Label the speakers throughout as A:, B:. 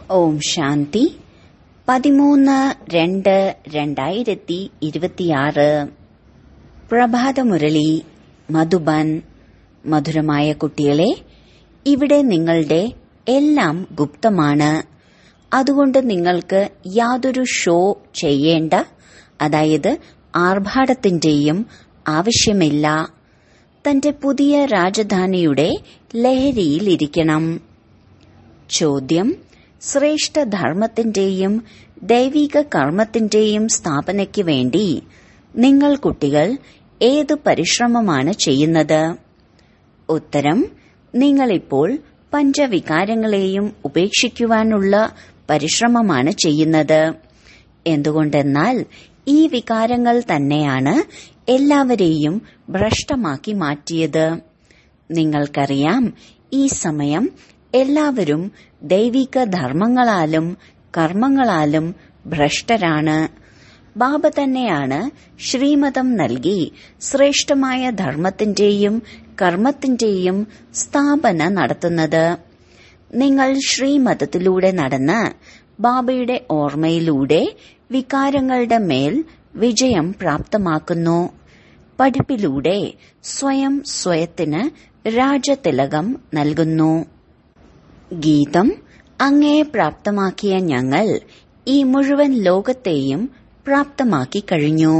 A: ഓം ശാന്തി പതിമൂന്ന് രണ്ട് രണ്ടായിരത്തി ഇരുപത്തിയാറ് പ്രഭാതമുരളി മധുബൻ മധുരമായ കുട്ടികളെ ഇവിടെ നിങ്ങളുടെ എല്ലാം ഗുപ്തമാണ് അതുകൊണ്ട് നിങ്ങൾക്ക് യാതൊരു ഷോ ചെയ്യേണ്ട അതായത് ആർഭാടത്തിന്റെയും ആവശ്യമില്ല തന്റെ പുതിയ രാജധാനിയുടെ ലഹരിയിലിരിക്കണം ചോദ്യം ശ്രേഷ്ഠ ധർമ്മത്തിന്റെയും ദൈവിക കർമ്മത്തിന്റെയും സ്ഥാപനയ്ക്ക് വേണ്ടി നിങ്ങൾ കുട്ടികൾ ഏത് പരിശ്രമമാണ് ചെയ്യുന്നത് ഉത്തരം നിങ്ങളിപ്പോൾ പഞ്ചവികാരങ്ങളെയും ഉപേക്ഷിക്കുവാനുള്ള പരിശ്രമമാണ് ചെയ്യുന്നത് എന്തുകൊണ്ടെന്നാൽ ഈ വികാരങ്ങൾ തന്നെയാണ് എല്ലാവരെയും ഭ്രഷ്ടമാക്കി മാറ്റിയത് നിങ്ങൾക്കറിയാം ഈ സമയം എല്ലാവരും ദൈവിക ധർമ്മങ്ങളാലും കർമ്മങ്ങളാലും ഭ്രഷ്ടരാണ് ബാബ തന്നെയാണ് ശ്രീമതം നൽകി ശ്രേഷ്ഠമായ ധർമ്മത്തിന്റെയും കർമ്മത്തിന്റെയും സ്ഥാപന നടത്തുന്നത് നിങ്ങൾ ശ്രീമതത്തിലൂടെ നടന്ന് ബാബയുടെ ഓർമ്മയിലൂടെ വികാരങ്ങളുടെ മേൽ വിജയം പ്രാപ്തമാക്കുന്നു പഠിപ്പിലൂടെ സ്വയം സ്വയത്തിന് രാജതിലകം നൽകുന്നു ഗീതം അങ്ങേ പ്രാപ്തമാക്കിയ ഞങ്ങൾ ഈ മുഴുവൻ ലോകത്തെയും പ്രാപ്തമാക്കി കഴിഞ്ഞു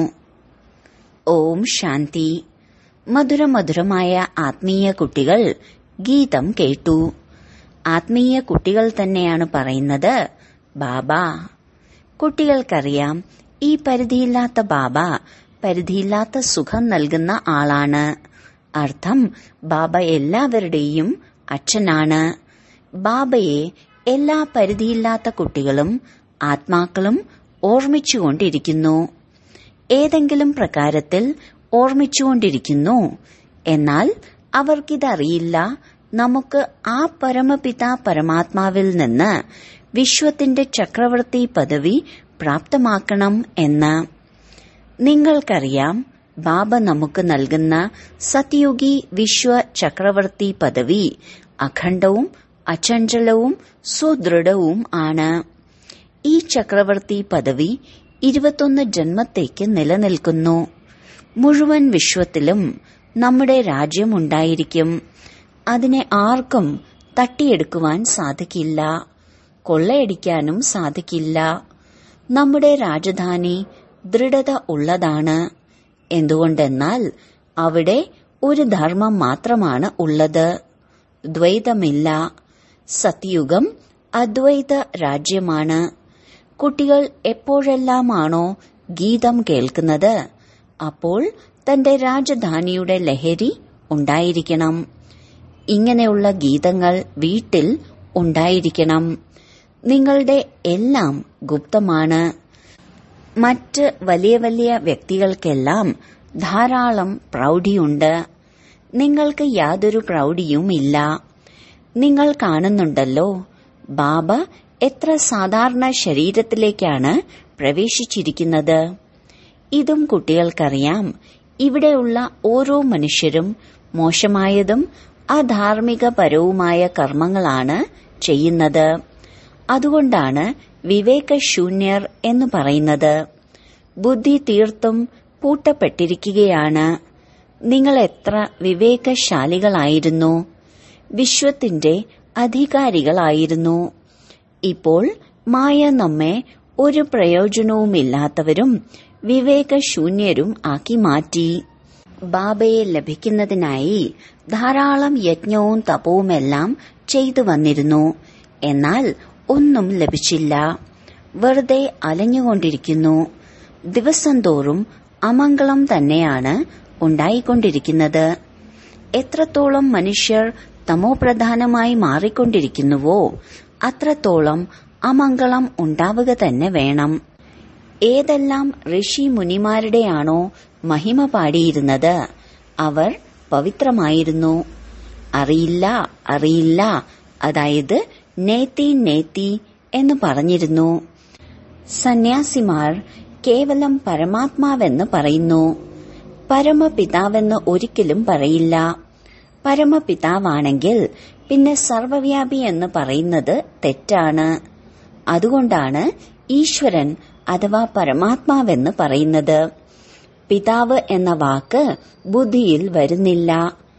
A: ഓം ശാന്തി മധുരമധുരമായ ആത്മീയ കുട്ടികൾ ഗീതം കേട്ടു ആത്മീയ കുട്ടികൾ തന്നെയാണ് പറയുന്നത് ബാബ കുട്ടികൾക്കറിയാം ഈ പരിധിയില്ലാത്ത ബാബ പരിധിയില്ലാത്ത സുഖം നൽകുന്ന ആളാണ് അർത്ഥം ബാബ എല്ലാവരുടെയും അച്ഛനാണ് ബാബയെ എല്ലാ പരിധിയില്ലാത്ത കുട്ടികളും ആത്മാക്കളും ഓർമ്മിച്ചുകൊണ്ടിരിക്കുന്നു ഏതെങ്കിലും പ്രകാരത്തിൽ ഓർമ്മിച്ചുകൊണ്ടിരിക്കുന്നു എന്നാൽ അവർക്കിതറിയില്ല നമുക്ക് ആ പരമപിത പരമാത്മാവിൽ നിന്ന് വിശ്വത്തിന്റെ ചക്രവർത്തി പദവി പ്രാപ്തമാക്കണം എന്ന് നിങ്ങൾക്കറിയാം ബാബ നമുക്ക് നൽകുന്ന സത്യുഗി വിശ്വ ചക്രവർത്തി പദവി അഖണ്ഡവും അചഞ്ചലവും സുദൃഢവും ആണ് ഈ ചക്രവർത്തി പദവി ഇരുപത്തൊന്ന് ജന്മത്തേക്ക് നിലനിൽക്കുന്നു മുഴുവൻ വിശ്വത്തിലും നമ്മുടെ രാജ്യം ഉണ്ടായിരിക്കും അതിനെ ആർക്കും തട്ടിയെടുക്കുവാൻ സാധിക്കില്ല കൊള്ളയടിക്കാനും സാധിക്കില്ല നമ്മുടെ രാജധാനി ദൃഢത ഉള്ളതാണ് എന്തുകൊണ്ടെന്നാൽ അവിടെ ഒരു ധർമ്മം മാത്രമാണ് ഉള്ളത് ദ്വൈതമില്ല സത്യുഗം അദ്വൈത രാജ്യമാണ് കുട്ടികൾ എപ്പോഴെല്ലാമാണോ ഗീതം കേൾക്കുന്നത് അപ്പോൾ തന്റെ രാജധാനിയുടെ ലഹരി ഉണ്ടായിരിക്കണം ഇങ്ങനെയുള്ള ഗീതങ്ങൾ വീട്ടിൽ ഉണ്ടായിരിക്കണം നിങ്ങളുടെ എല്ലാം ഗുപ്തമാണ് മറ്റ് വലിയ വലിയ വ്യക്തികൾക്കെല്ലാം ധാരാളം പ്രൗഢിയുണ്ട് നിങ്ങൾക്ക് യാതൊരു പ്രൗഢിയുമില്ല നിങ്ങൾ കാണുന്നുണ്ടല്ലോ ബാബ എത്ര സാധാരണ ശരീരത്തിലേക്കാണ് പ്രവേശിച്ചിരിക്കുന്നത് ഇതും കുട്ടികൾക്കറിയാം ഇവിടെയുള്ള ഓരോ മനുഷ്യരും മോശമായതും അധാർമികപരവുമായ കർമ്മങ്ങളാണ് ചെയ്യുന്നത് അതുകൊണ്ടാണ് വിവേകശൂന്യർ എന്ന് പറയുന്നത് ബുദ്ധി തീർത്തും പൂട്ടപ്പെട്ടിരിക്കുകയാണ് നിങ്ങൾ എത്ര വിവേകശാലികളായിരുന്നു വിശ്വത്തിന്റെ അധികാരികളായിരുന്നു ഇപ്പോൾ മായ നമ്മെ ഒരു പ്രയോജനവുമില്ലാത്തവരും വിവേകശൂന്യരും ആക്കി മാറ്റി ബാബയെ ലഭിക്കുന്നതിനായി ധാരാളം യജ്ഞവും തപവുമെല്ലാം ചെയ്തു വന്നിരുന്നു എന്നാൽ ഒന്നും ലഭിച്ചില്ല വെറുതെ അലഞ്ഞുകൊണ്ടിരിക്കുന്നു ദിവസം തോറും അമംഗളം തന്നെയാണ് ഉണ്ടായിക്കൊണ്ടിരിക്കുന്നത് എത്രത്തോളം മനുഷ്യർ തമോപ്രധാനമായി മാറിക്കൊണ്ടിരിക്കുന്നുവോ അത്രത്തോളം അമംഗളം ഉണ്ടാവുക തന്നെ വേണം ഏതെല്ലാം ഋഷി മുനിമാരുടെയാണോ മഹിമ പാടിയിരുന്നത് അവർ പവിത്രമായിരുന്നു അറിയില്ല അറിയില്ല അതായത് നേത്തി നേത്തി എന്ന് പറഞ്ഞിരുന്നു സന്യാസിമാർ കേവലം പരമാത്മാവെന്ന് പറയുന്നു പരമപിതാവെന്ന് ഒരിക്കലും പറയില്ല പരമപിതാവാണെങ്കിൽ പിന്നെ സർവവ്യാപി എന്ന് പറയുന്നത് തെറ്റാണ് അതുകൊണ്ടാണ് ഈശ്വരൻ അഥവാ പരമാത്മാവെന്ന് പറയുന്നത് പിതാവ് എന്ന വാക്ക് ബുദ്ധിയിൽ വരുന്നില്ല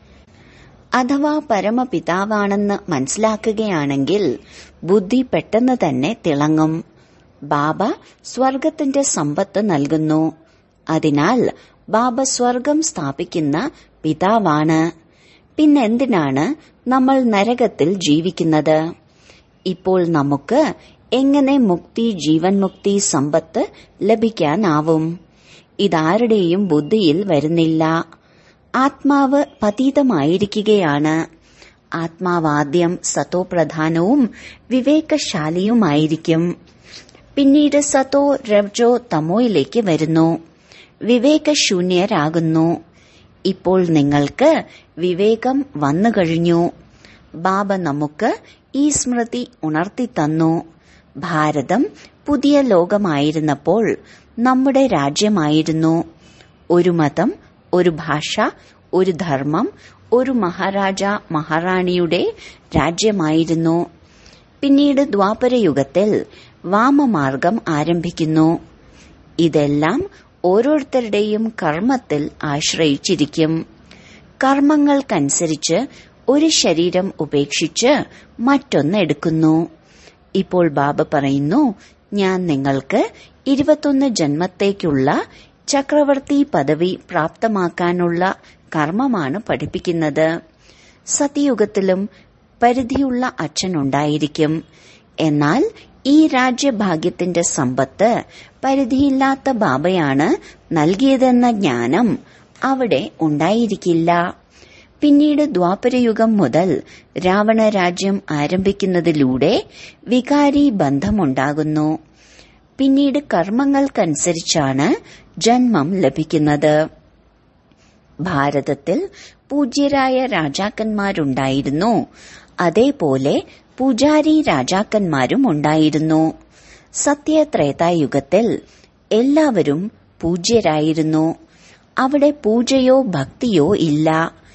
A: അഥവാ പരമപിതാവാണെന്ന് മനസ്സിലാക്കുകയാണെങ്കിൽ ബുദ്ധി പെട്ടെന്ന് തന്നെ തിളങ്ങും ബാബ സ്വർഗത്തിന്റെ സമ്പത്ത് നൽകുന്നു അതിനാൽ ബാബ സ്വർഗം സ്ഥാപിക്കുന്ന പിതാവാണ് പിന്നെന്തിനാണ് നമ്മൾ നരകത്തിൽ ജീവിക്കുന്നത് ഇപ്പോൾ നമുക്ക് എങ്ങനെ മുക്തി ജീവൻ മുക്തി സമ്പത്ത് ലഭിക്കാനാവും ഇതാരുടെയും ബുദ്ധിയിൽ വരുന്നില്ല ആത്മാവ് പതീതമായിരിക്കുകയാണ് ആത്മാവാദ്യം സതോപ്രധാനവും വിവേകശാലിയുമായിരിക്കും പിന്നീട് സതോ രജോ തമോയിലേക്ക് വരുന്നു വിവേകശൂന്യരാകുന്നു ഇപ്പോൾ നിങ്ങൾക്ക് വിവേകം വന്നു കഴിഞ്ഞു ബാബ നമുക്ക് ഈ സ്മൃതി ഉണർത്തിത്തന്നു ഭാരതം പുതിയ ലോകമായിരുന്നപ്പോൾ നമ്മുടെ രാജ്യമായിരുന്നു ഒരു മതം ഒരു ഭാഷ ഒരു ധർമ്മം ഒരു മഹാരാജ മഹാറാണിയുടെ രാജ്യമായിരുന്നു പിന്നീട് ദ്വാപരയുഗത്തിൽ വാമമാർഗം ആരംഭിക്കുന്നു ഇതെല്ലാം ഓരോരുത്തരുടെയും കർമ്മത്തിൽ ആശ്രയിച്ചിരിക്കും കർമ്മങ്ങൾക്കനുസരിച്ച് ഒരു ശരീരം ഉപേക്ഷിച്ച് മറ്റൊന്ന് എടുക്കുന്നു ഇപ്പോൾ ബാബ പറയുന്നു ഞാൻ നിങ്ങൾക്ക് ഇരുപത്തൊന്ന് ജന്മത്തേക്കുള്ള ചക്രവർത്തി പദവി പ്രാപ്തമാക്കാനുള്ള കർമ്മമാണ് പഠിപ്പിക്കുന്നത് സത്യയുഗത്തിലും പരിധിയുള്ള അച്ഛനുണ്ടായിരിക്കും എന്നാൽ ഈ രാജ്യഭാഗ്യത്തിന്റെ സമ്പത്ത് പരിധിയില്ലാത്ത ബാബയാണ് നൽകിയതെന്ന ജ്ഞാനം അവിടെ ഉണ്ടായിരിക്കില്ല പിന്നീട് ദ്വാപരയുഗം മുതൽ രാവണ രാജ്യം ആരംഭിക്കുന്നതിലൂടെ വികാരി ബന്ധമുണ്ടാകുന്നു പിന്നീട് കർമ്മങ്ങൾക്കനുസരിച്ചാണ് ജന്മം ലഭിക്കുന്നത് ഭാരതത്തിൽ പൂജ്യരായ രാജാക്കന്മാരുണ്ടായിരുന്നു അതേപോലെ പൂജാരി രാജാക്കന്മാരും ഉണ്ടായിരുന്നു സത്യത്രേതായുഗത്തിൽ എല്ലാവരും പൂജ്യരായിരുന്നു അവിടെ പൂജയോ ഭക്തിയോ ഇല്ല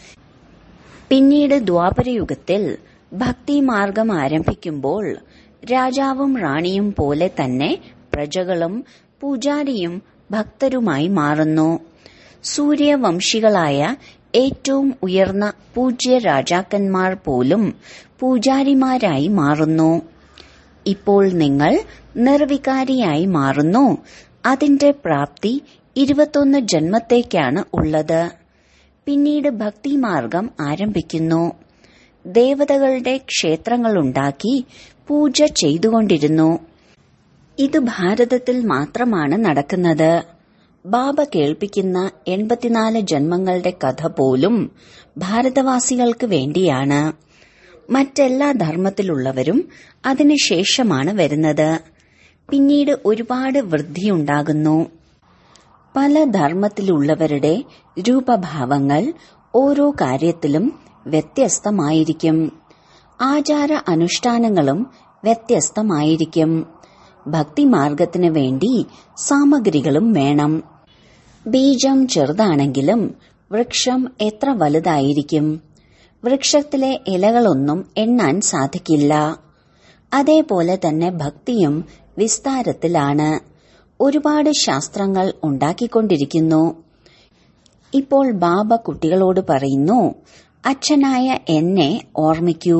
A: പിന്നീട് ദ്വാപരയുഗത്തിൽ ഭക്തിമാർഗം ആരംഭിക്കുമ്പോൾ രാജാവും റാണിയും പോലെ തന്നെ പ്രജകളും പൂജാരിയും ഭക്തരുമായി മാറുന്നു സൂര്യവംശികളായ ഏറ്റവും ഉയർന്ന പൂജ്യ രാജാക്കന്മാർ പോലും പൂജാരിമാരായി മാറുന്നു ഇപ്പോൾ നിങ്ങൾ നിർവികാരിയായി മാറുന്നു അതിന്റെ പ്രാപ്തി ഇരുപത്തൊന്ന് ജന്മത്തേക്കാണ് ഉള്ളത് പിന്നീട് ഭക്തിമാർഗം ആരംഭിക്കുന്നു ദേവതകളുടെ ക്ഷേത്രങ്ങളുണ്ടാക്കി പൂജ ചെയ്തുകൊണ്ടിരുന്നു ഇത് ഭാരതത്തിൽ മാത്രമാണ് നടക്കുന്നത് ബാബ കേൾപ്പിക്കുന്ന എൺപത്തിനാല് ജന്മങ്ങളുടെ കഥ പോലും ഭാരതവാസികൾക്ക് വേണ്ടിയാണ് മറ്റെല്ലാ ധർമ്മത്തിലുള്ളവരും അതിനുശേഷമാണ് വരുന്നത് പിന്നീട് ഒരുപാട് വൃദ്ധിയുണ്ടാകുന്നു പല ധർമ്മത്തിലുള്ളവരുടെ രൂപഭാവങ്ങൾ ഓരോ കാര്യത്തിലും വ്യത്യസ്തമായിരിക്കും ആചാര അനുഷ്ഠാനങ്ങളും വ്യത്യസ്തമായിരിക്കും ഭക്തിമാർഗത്തിനു വേണ്ടി സാമഗ്രികളും വേണം ബീജം ചെറുതാണെങ്കിലും വൃക്ഷം എത്ര വലുതായിരിക്കും വൃക്ഷത്തിലെ ഇലകളൊന്നും എണ്ണാൻ സാധിക്കില്ല അതേപോലെ തന്നെ ഭക്തിയും വിസ്താരത്തിലാണ് ഒരുപാട് ശാസ്ത്രങ്ങൾ ഉണ്ടാക്കിക്കൊണ്ടിരിക്കുന്നു ഇപ്പോൾ ബാബ കുട്ടികളോട് പറയുന്നു അച്ഛനായ എന്നെ ഓർമ്മിക്കൂ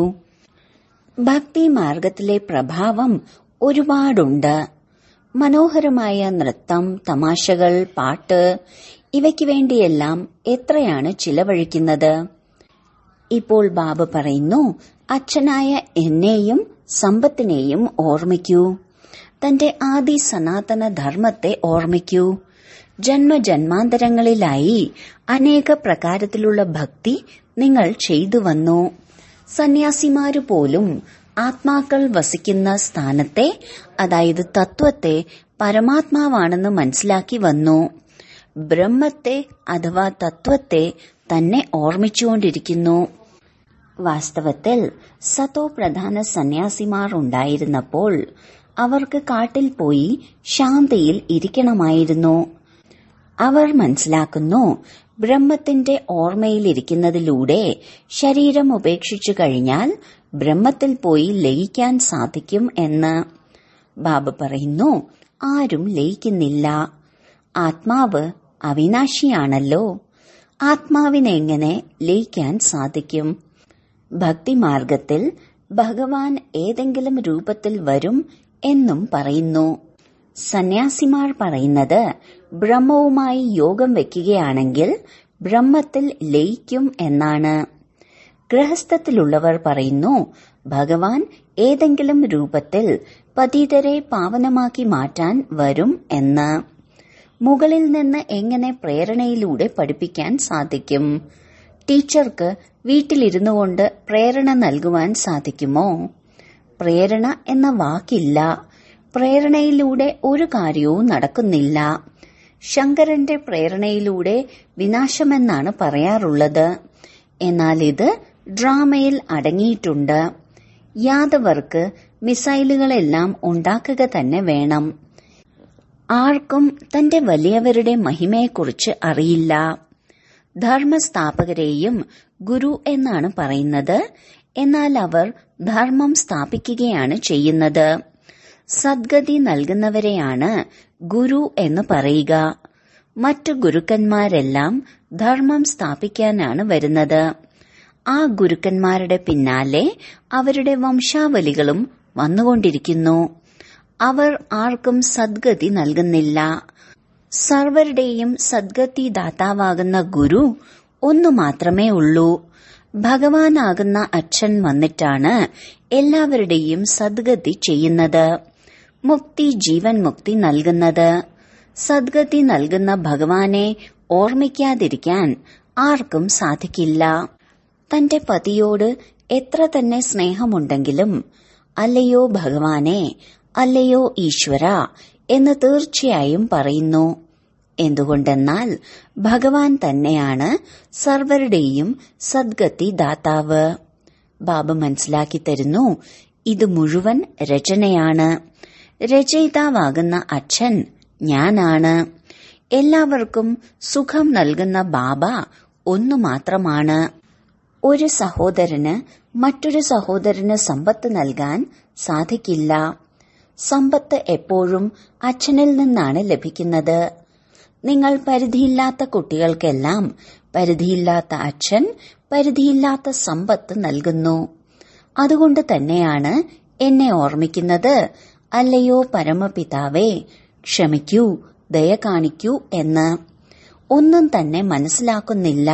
A: ഭക്തി മാർഗത്തിലെ പ്രഭാവം ഒരുപാടുണ്ട് മനോഹരമായ നൃത്തം തമാശകൾ പാട്ട് ഇവയ്ക്ക് വേണ്ടിയെല്ലാം എത്രയാണ് ചിലവഴിക്കുന്നത് ഇപ്പോൾ ബാബ പറയുന്നു അച്ഛനായ എന്നെയും സമ്പത്തിനെയും ഓർമ്മിക്കൂ തന്റെ ആദി സനാതന ധർമ്മത്തെ ഓർമ്മിക്കൂ ജന്മജന്മാന്തരങ്ങളിലായി അനേക പ്രകാരത്തിലുള്ള ഭക്തി നിങ്ങൾ ചെയ്തു വന്നു സന്യാസിമാര് പോലും ആത്മാക്കൾ വസിക്കുന്ന സ്ഥാനത്തെ അതായത് തത്വത്തെ പരമാത്മാവാണെന്ന് മനസ്സിലാക്കി വന്നു ബ്രഹ്മത്തെ അഥവാ തത്വത്തെ തന്നെ ഓർമ്മിച്ചുകൊണ്ടിരിക്കുന്നു വാസ്തവത്തിൽ സതോ പ്രധാന സന്യാസിമാർ ഉണ്ടായിരുന്നപ്പോൾ അവർക്ക് കാട്ടിൽ പോയി ശാന്തിയിൽ ഇരിക്കണമായിരുന്നു അവർ മനസ്സിലാക്കുന്നു ബ്രഹ്മത്തിന്റെ ഓർമ്മയിലിരിക്കുന്നതിലൂടെ ശരീരം ഉപേക്ഷിച്ചു കഴിഞ്ഞാൽ ബ്രഹ്മത്തിൽ പോയി ലയിക്കാൻ സാധിക്കും എന്ന് ബാബ പറയുന്നു ആരും ലയിക്കുന്നില്ല ആത്മാവ് അവിനാശിയാണല്ലോ ആത്മാവിനെ എങ്ങനെ ലയിക്കാൻ സാധിക്കും ഭക്തിമാർഗത്തിൽ ഭഗവാൻ ഏതെങ്കിലും രൂപത്തിൽ വരും എന്നും പറയുന്നു സന്യാസിമാർ പറയുന്നത് ബ്രഹ്മവുമായി യോഗം വെക്കുകയാണെങ്കിൽ ബ്രഹ്മത്തിൽ ലയിക്കും എന്നാണ് ഗൃഹസ്ഥത്തിലുള്ളവർ പറയുന്നു ഭഗവാൻ ഏതെങ്കിലും രൂപത്തിൽ പതിതരെ പാവനമാക്കി മാറ്റാൻ വരും എന്ന് മുകളിൽ നിന്ന് എങ്ങനെ പ്രേരണയിലൂടെ പഠിപ്പിക്കാൻ സാധിക്കും ടീച്ചർക്ക് വീട്ടിലിരുന്നു കൊണ്ട് പ്രേരണ നൽകുവാൻ സാധിക്കുമോ പ്രേരണ എന്ന വാക്കില്ല പ്രേരണയിലൂടെ ഒരു കാര്യവും നടക്കുന്നില്ല ശങ്കരന്റെ പ്രേരണയിലൂടെ വിനാശമെന്നാണ് പറയാറുള്ളത് എന്നാൽ ഇത് ഡ്രാമയിൽ അടങ്ങിയിട്ടുണ്ട് യാദവർക്ക് മിസൈലുകളെല്ലാം ഉണ്ടാക്കുക തന്നെ വേണം ആർക്കും തന്റെ വലിയവരുടെ മഹിമയെക്കുറിച്ച് അറിയില്ല ധർമ്മസ്ഥാപകരെയും ഗുരു എന്നാണ് പറയുന്നത് എന്നാൽ അവർ ധർമ്മം സ്ഥാപിക്കുകയാണ് ചെയ്യുന്നത് സദ്ഗതി നൽകുന്നവരെയാണ് ഗുരു എന്ന് പറയുക മറ്റു ഗുരുക്കന്മാരെല്ലാം ധർമ്മം സ്ഥാപിക്കാനാണ് വരുന്നത് ആ ഗുരുക്കന്മാരുടെ പിന്നാലെ അവരുടെ വംശാവലികളും വന്നുകൊണ്ടിരിക്കുന്നു അവർ ആർക്കും സദ്ഗതി നൽകുന്നില്ല സർവരുടെയും സദ്ഗതി ദാതാവാകുന്ന ഗുരു ഒന്നു മാത്രമേ ഉള്ളൂ ഭഗവാനാകുന്ന അച്ഛൻ വന്നിട്ടാണ് എല്ലാവരുടെയും സദ്ഗതി ചെയ്യുന്നത് മുക്തി ജീവൻ മുക്തി നൽകുന്നത് സദ്ഗതി നൽകുന്ന ഭഗവാനെ ഓർമ്മിക്കാതിരിക്കാൻ ആർക്കും സാധിക്കില്ല തന്റെ പതിയോട് എത്ര തന്നെ സ്നേഹമുണ്ടെങ്കിലും അല്ലയോ ഭഗവാനെ അല്ലയോ ഈശ്വര എന്ന് തീർച്ചയായും പറയുന്നു എന്തുകൊണ്ടെന്നാൽ ഭഗവാൻ തന്നെയാണ് സർവരുടെയും സദ്ഗതി ദാതാവ് ബാബ മനസ്സിലാക്കി തരുന്നു ഇത് മുഴുവൻ രചനയാണ് രചയിതാവാകുന്ന അച്ഛൻ ഞാനാണ് എല്ലാവർക്കും സുഖം നൽകുന്ന ബാബ ഒന്നു മാത്രമാണ് ഒരു സഹോദരന് മറ്റൊരു സഹോദരന് സമ്പത്ത് നൽകാൻ സാധിക്കില്ല സമ്പത്ത് എപ്പോഴും അച്ഛനിൽ നിന്നാണ് ലഭിക്കുന്നത് നിങ്ങൾ പരിധിയില്ലാത്ത കുട്ടികൾക്കെല്ലാം പരിധിയില്ലാത്ത അച്ഛൻ പരിധിയില്ലാത്ത സമ്പത്ത് നൽകുന്നു അതുകൊണ്ട് തന്നെയാണ് എന്നെ ഓർമ്മിക്കുന്നത് അല്ലയോ പരമപിതാവേ ക്ഷമിക്കൂ ദയ കാണിക്കൂ എന്ന് ഒന്നും തന്നെ മനസ്സിലാക്കുന്നില്ല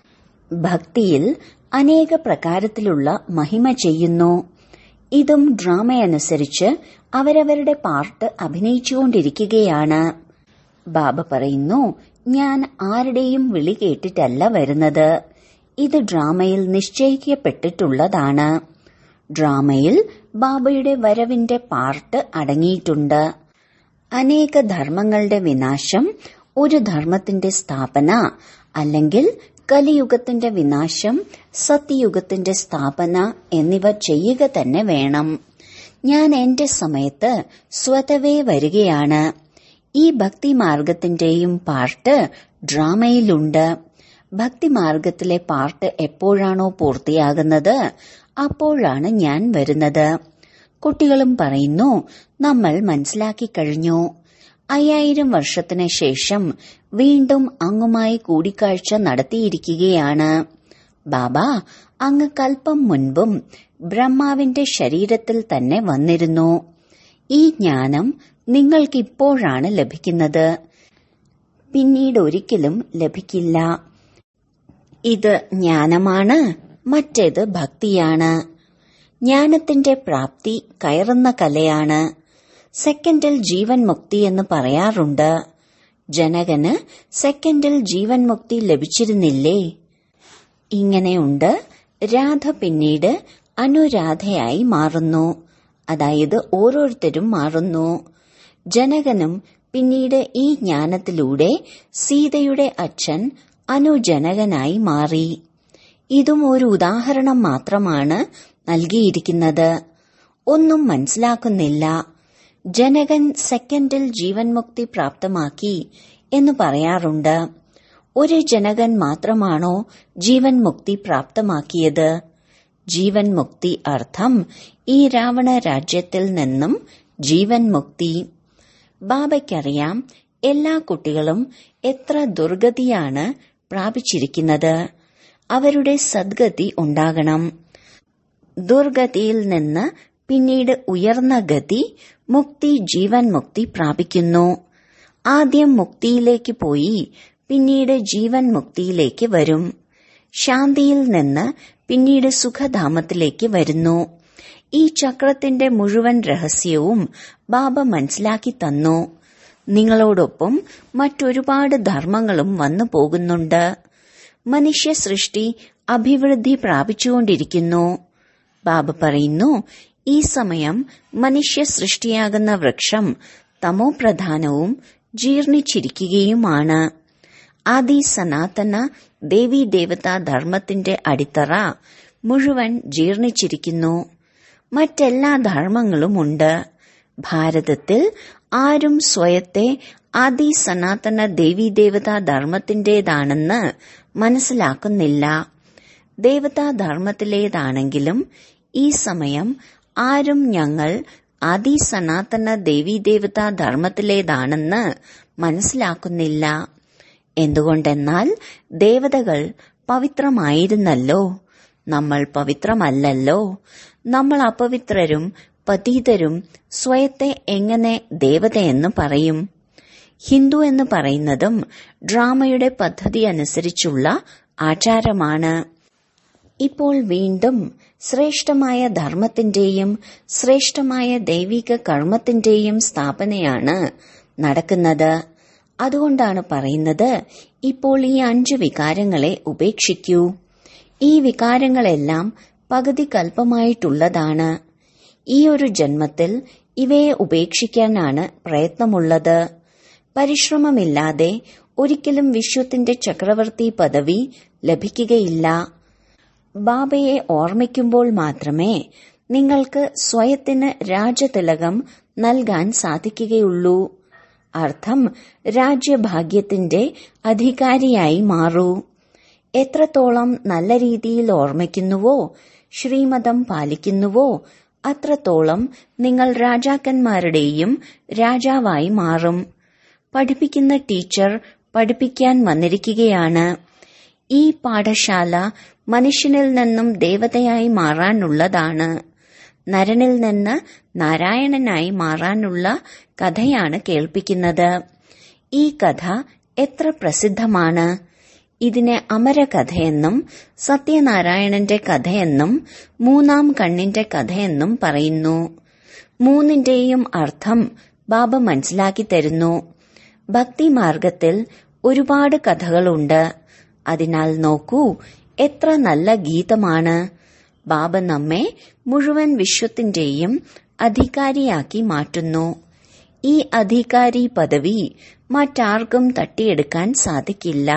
A: ഭക്തിയിൽ അനേക പ്രകാരത്തിലുള്ള മഹിമ ചെയ്യുന്നു ഇതും ഡ്രാമയനുസരിച്ച് അവരവരുടെ പാർട്ട് അഭിനയിച്ചുകൊണ്ടിരിക്കുകയാണ് ബാബ പറയുന്നു ഞാൻ ആരുടെയും വിളി കേട്ടിട്ടല്ല വരുന്നത് ഇത് ഡ്രാമയിൽ നിശ്ചയിക്കപ്പെട്ടിട്ടുള്ളതാണ് ഡ്രാമയിൽ ബാബയുടെ വരവിന്റെ പാർട്ട് അടങ്ങിയിട്ടുണ്ട് അനേക ധർമ്മങ്ങളുടെ വിനാശം ഒരു ധർമ്മത്തിന്റെ സ്ഥാപന അല്ലെങ്കിൽ കലിയുഗത്തിന്റെ വിനാശം സത്യയുഗത്തിന്റെ സ്ഥാപന എന്നിവ ചെയ്യുക തന്നെ വേണം ഞാൻ എന്റെ സമയത്ത് സ്വതവേ വരികയാണ് ഈ ഭക്തിമാർഗത്തിന്റെയും പാർട്ട് ഡ്രാമയിലുണ്ട് ഭക്തിമാർഗത്തിലെ പാർട്ട് എപ്പോഴാണോ പൂർത്തിയാകുന്നത് അപ്പോഴാണ് ഞാൻ വരുന്നത് കുട്ടികളും പറയുന്നു നമ്മൾ മനസ്സിലാക്കി കഴിഞ്ഞു അയ്യായിരം വർഷത്തിന് ശേഷം വീണ്ടും അങ്ങുമായി കൂടിക്കാഴ്ച നടത്തിയിരിക്കുകയാണ് ബാബ അങ്ങ് കൽപ്പം മുൻപും ബ്രഹ്മാവിന്റെ ശരീരത്തിൽ തന്നെ വന്നിരുന്നു ഈ ജ്ഞാനം നിങ്ങൾക്കിപ്പോഴാണ് ലഭിക്കുന്നത് പിന്നീട് ഒരിക്കലും ലഭിക്കില്ല ഇത് ജ്ഞാനമാണ് മറ്റേത് ഭക്തിയാണ് ജ്ഞാനത്തിന്റെ പ്രാപ്തി കയറുന്ന കലയാണ് സെക്കൻഡിൽ ജീവൻ മുക്തി എന്ന് പറയാറുണ്ട് ജനകന് സെക്കൻഡിൽ ജീവൻ മുക്തി ലഭിച്ചിരുന്നില്ലേ ഇങ്ങനെയുണ്ട് രാധ പിന്നീട് അനുരാധയായി മാറുന്നു അതായത് ഓരോരുത്തരും മാറുന്നു ജനകനും പിന്നീട് ഈ ജ്ഞാനത്തിലൂടെ സീതയുടെ അച്ഛൻ അനുജനകനായി മാറി ഇതും ഒരു ഉദാഹരണം മാത്രമാണ് നൽകിയിരിക്കുന്നത് ഒന്നും മനസ്സിലാക്കുന്നില്ല ജനകൻ സെക്കൻഡിൽ ജീവൻ മുക്തി പ്രാപ്തമാക്കി എന്ന് പറയാറുണ്ട് ഒരു ജനകൻ മാത്രമാണോ ജീവൻ മുക്തി പ്രാപ്തമാക്കിയത് ജീവൻ മുക്തി അർത്ഥം ഈ രാവണ രാജ്യത്തിൽ നിന്നും ജീവൻ മുക്തി ബാബയ്ക്കറിയാം എല്ലാ കുട്ടികളും എത്ര ദുർഗതിയാണ് പ്രാപിച്ചിരിക്കുന്നത് അവരുടെ സദ്ഗതി ഉണ്ടാകണം ദുർഗതിയിൽ നിന്ന് പിന്നീട് ഉയർന്ന ഗതി മുക്തി ജീവൻ മുക്തി പ്രാപിക്കുന്നു ആദ്യം മുക്തിയിലേക്ക് പോയി പിന്നീട് ജീവൻ മുക്തിയിലേക്ക് വരും ശാന്തിയിൽ നിന്ന് പിന്നീട് സുഖധാമത്തിലേക്ക് വരുന്നു ഈ ചക്രത്തിന്റെ മുഴുവൻ രഹസ്യവും ബാബ മനസ്സിലാക്കി തന്നു നിങ്ങളോടൊപ്പം മറ്റൊരുപാട് ധർമ്മങ്ങളും വന്നു പോകുന്നുണ്ട് മനുഷ്യ സൃഷ്ടി അഭിവൃദ്ധി പ്രാപിച്ചുകൊണ്ടിരിക്കുന്നു ബാബ പറയുന്നു ഈ സമയം മനുഷ്യ സൃഷ്ടിയാകുന്ന വൃക്ഷം തമോപ്രധാനവും ജീർണിച്ചിരിക്കുകയുമാണ് ആദി സനാതന ദേവീ ദേവതാ ധർമ്മത്തിന്റെ അടിത്തറ മുഴുവൻ ജീർണിച്ചിരിക്കുന്നു മറ്റെല്ലാ ധർമ്മങ്ങളുമുണ്ട് ഭാരതത്തിൽ ആരും സ്വയത്തെ ആദി സനാതന ദേവീദേവതാ ധർമ്മത്തിന്റേതാണെന്ന് മനസ്സിലാക്കുന്നില്ല ദേവതാധർമ്മത്തിലേതാണെങ്കിലും ഈ സമയം ആരും ഞങ്ങൾ ആദി സനാതന ദേവീദേവതാ ധർമ്മത്തിലേതാണെന്ന് മനസ്സിലാക്കുന്നില്ല എന്തുകൊണ്ടെന്നാൽ ദേവതകൾ പവിത്രമായിരുന്നല്ലോ നമ്മൾ പവിത്രമല്ലല്ലോ നമ്മൾ അപവിത്രരും പതീതരും സ്വയത്തെ എങ്ങനെ ദേവതയെന്ന് പറയും ഹിന്ദു എന്ന് പറയുന്നതും ഡ്രാമയുടെ പദ്ധതി അനുസരിച്ചുള്ള ആചാരമാണ് ഇപ്പോൾ വീണ്ടും ശ്രേഷ്ഠമായ ധർമ്മത്തിന്റെയും ശ്രേഷ്ഠമായ ദൈവിക കർമ്മത്തിന്റെയും സ്ഥാപനയാണ് നടക്കുന്നത് അതുകൊണ്ടാണ് പറയുന്നത് ഇപ്പോൾ ഈ അഞ്ച് വികാരങ്ങളെ ഉപേക്ഷിക്കൂ ഈ വികാരങ്ങളെല്ലാം പകുതി കൽപ്പമായിട്ടുള്ളതാണ് ഈ ഒരു ജന്മത്തിൽ ഇവയെ ഉപേക്ഷിക്കാനാണ് പ്രയത്നമുള്ളത് പരിശ്രമമില്ലാതെ ഒരിക്കലും വിശ്വത്തിന്റെ ചക്രവർത്തി പദവി ലഭിക്കുകയില്ല ബാബയെ ഓർമ്മിക്കുമ്പോൾ മാത്രമേ നിങ്ങൾക്ക് സ്വയത്തിന് രാജതിലകം നൽകാൻ സാധിക്കുകയുള്ളൂ അർത്ഥം രാജ്യഭാഗ്യത്തിന്റെ അധികാരിയായി മാറൂ എത്രത്തോളം നല്ല രീതിയിൽ ഓർമ്മിക്കുന്നുവോ ശ്രീമതം പാലിക്കുന്നുവോ അത്രത്തോളം നിങ്ങൾ രാജാക്കന്മാരുടെയും രാജാവായി മാറും പഠിപ്പിക്കുന്ന ടീച്ചർ പഠിപ്പിക്കാൻ വന്നിരിക്കുകയാണ് ഈ പാഠശാല മനുഷ്യനിൽ നിന്നും ദേവതയായി മാറാനുള്ളതാണ് നരനിൽ നിന്ന് നാരായണനായി മാറാനുള്ള കഥയാണ് കേൾപ്പിക്കുന്നത് ഈ കഥ എത്ര പ്രസിദ്ധമാണ് ഇതിനെ അമരകഥയെന്നും സത്യനാരായണന്റെ കഥയെന്നും മൂന്നാം കണ്ണിന്റെ കഥയെന്നും പറയുന്നു മൂന്നിന്റെയും അർത്ഥം ബാബ മനസ്സിലാക്കി തരുന്നു ഭക്തിമാർഗത്തിൽ ഒരുപാട് കഥകളുണ്ട് അതിനാൽ നോക്കൂ എത്ര നല്ല ഗീതമാണ് ബാബ നമ്മെ മുഴുവൻ വിശ്വത്തിന്റെയും അധികാരിയാക്കി മാറ്റുന്നു ഈ അധികാരി പദവി മറ്റാർക്കും തട്ടിയെടുക്കാൻ സാധിക്കില്ല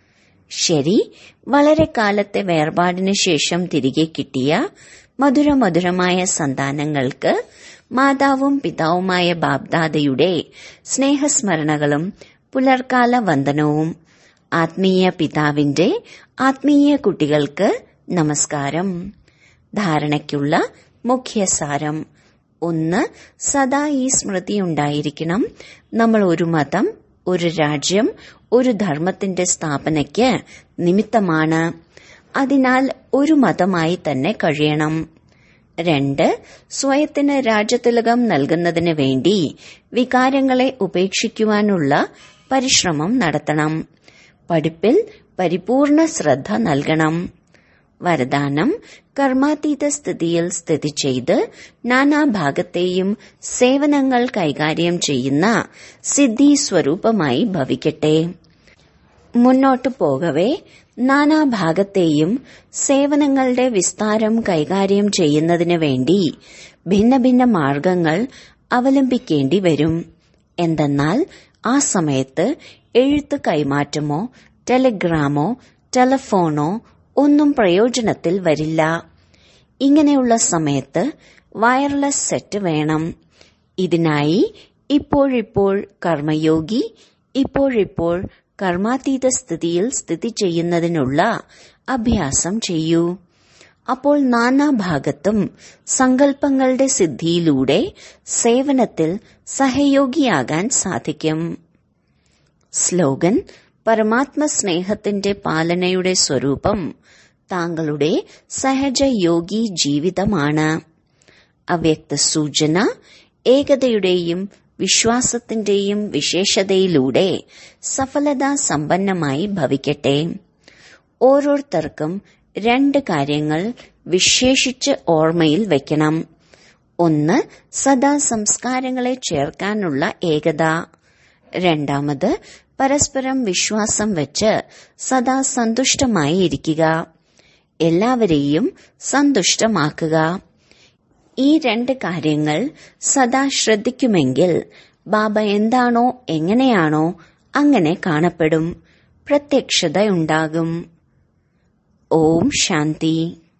A: ശരി വളരെ കാലത്തെ വേർപാടിനു ശേഷം തിരികെ കിട്ടിയ മധുരമധുരമായ സന്താനങ്ങൾക്ക് മാതാവും പിതാവുമായ ബാബ്ദാദയുടെ സ്നേഹസ്മരണകളും പുലർക്കാല വന്ദനവും ആത്മീയ പിതാവിന്റെ ആത്മീയ കുട്ടികൾക്ക് നമസ്കാരം ധാരണയ്ക്കുള്ള മുഖ്യസാരം ഒന്ന് സദാ ഈ സ്മൃതി ഉണ്ടായിരിക്കണം നമ്മൾ ഒരു മതം ഒരു രാജ്യം ഒരു ധർമ്മത്തിന്റെ സ്ഥാപനയ്ക്ക് നിമിത്തമാണ് അതിനാൽ ഒരു മതമായി തന്നെ കഴിയണം രണ്ട് സ്വയത്തിന് രാജതിലകം നൽകുന്നതിന് വേണ്ടി വികാരങ്ങളെ ഉപേക്ഷിക്കുവാനുള്ള പരിശ്രമം നടത്തണം പഠിപ്പിൽ പരിപൂർണ ശ്രദ്ധ നൽകണം വരദാനം കർമാതീത സ്ഥിതിയിൽ സ്ഥിതി ചെയ്ത് നാനാഭാഗത്തെയും സേവനങ്ങൾ കൈകാര്യം ചെയ്യുന്ന സിദ്ധി സ്വരൂപമായി ഭവിക്കട്ടെ മുന്നോട്ടു പോകവേ നാനാഭാഗത്തെയും സേവനങ്ങളുടെ വിസ്താരം കൈകാര്യം ചെയ്യുന്നതിന് വേണ്ടി ഭിന്ന ഭിന്ന മാർഗങ്ങൾ അവലംബിക്കേണ്ടി വരും എന്തെന്നാൽ ആ സമയത്ത് എഴുത്ത് കൈമാറ്റമോ ടെലിഗ്രാമോ ടെലഫോണോ ഒന്നും പ്രയോജനത്തിൽ വരില്ല ഇങ്ങനെയുള്ള സമയത്ത് വയർലെസ് സെറ്റ് വേണം ഇതിനായി ഇപ്പോഴിപ്പോൾ കർമ്മയോഗി ഇപ്പോഴിപ്പോൾ കർമാതീത സ്ഥിതിയിൽ സ്ഥിതി ചെയ്യുന്നതിനുള്ള അഭ്യാസം ചെയ്യൂ അപ്പോൾ നാനാഭാഗത്തും സങ്കല്പങ്ങളുടെ സിദ്ധിയിലൂടെ സേവനത്തിൽ സഹയോഗിയാകാൻ സാധിക്കും സ്ലോഗൻ പരമാത്മ സ്നേഹത്തിന്റെ പാലനയുടെ സ്വരൂപം താങ്കളുടെ സഹജയോഗി ജീവിതമാണ് അവ്യക്ത സൂചന ഏകതയുടെയും വിശ്വാസത്തിന്റെയും വിശേഷതയിലൂടെ സഫലതാ സമ്പന്നമായി ഭവിക്കട്ടെ ഓരോരുത്തർക്കും രണ്ട് കാര്യങ്ങൾ വിശേഷിച്ച് ഓർമ്മയിൽ വയ്ക്കണം ഒന്ന് സദാ സംസ്കാരങ്ങളെ ചേർക്കാനുള്ള ഏകത രണ്ടാമത് പരസ്പരം വിശ്വാസം വെച്ച് സദാ സന്തുഷ്ടമായി ഇരിക്കുക എല്ലാവരെയും സന്തുഷ്ടമാക്കുക ഈ രണ്ട് കാര്യങ്ങൾ സദാ ശ്രദ്ധിക്കുമെങ്കിൽ ബാബ എന്താണോ എങ്ങനെയാണോ അങ്ങനെ കാണപ്പെടും പ്രത്യക്ഷതയുണ്ടാകും ഓം ശാന്തി